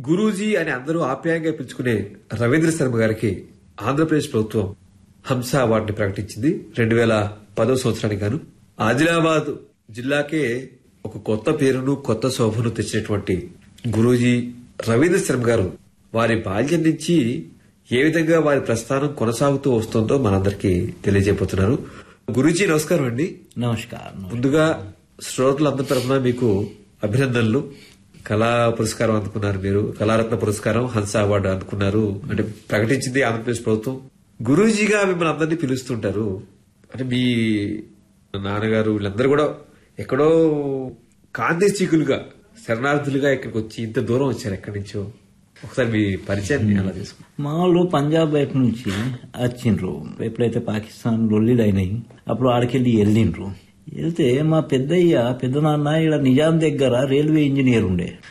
గురూజీ అని అందరూ ఆప్యాయంగా పిలుచుకునే రవీంద్ర శర్మ గారికి ఆంధ్రప్రదేశ్ ప్రభుత్వం హంస అవార్డుని ప్రకటించింది రెండు వేల పదో సంవత్సరానికి గాను ఆదిలాబాద్ జిల్లాకే ఒక కొత్త పేరును కొత్త శోభను తెచ్చినటువంటి గురూజీ రవీంద్ర శర్మ గారు వారి బాల్యం నుంచి ఏ విధంగా వారి ప్రస్థానం కొనసాగుతూ వస్తుందో మనందరికీ తెలియజేయబోతున్నారు గురూజీ నమస్కారం అండి నమస్కారం ముందుగా శ్రోతలందరి తరఫున మీకు అభినందనలు కళా పురస్కారం అందుకున్నారు మీరు కళారత్న పురస్కారం హంస అవార్డు అందుకున్నారు అంటే ప్రకటించింది ఆంధ్రప్రదేశ్ ప్రభుత్వం గురూజీగా మిమ్మల్ని అందరినీ పిలుస్తుంటారు అంటే మీ నాన్నగారు వీళ్ళందరూ కూడా ఎక్కడో కాంతిచీకులుగా శరణార్థులుగా ఇక్కడికి వచ్చి ఇంత దూరం వచ్చారు ఎక్కడి నుంచో ఒకసారి మీ పరిచయాన్ని అలా తీసుకున్నాం మా వాళ్ళు పంజాబ్ వైపు నుంచి వచ్చిండ్రు ఎప్పుడైతే పాకిస్తాన్ లొల్లిలు అయినాయి అప్పుడు ఆడికెళ్ళి వెళ్ళిండ్రు వెళ్తే మా పెద్దయ్య పెద్దనాన్న ఇక్కడ నిజాం దగ్గర రైల్వే ఇంజనీర్ ఉండే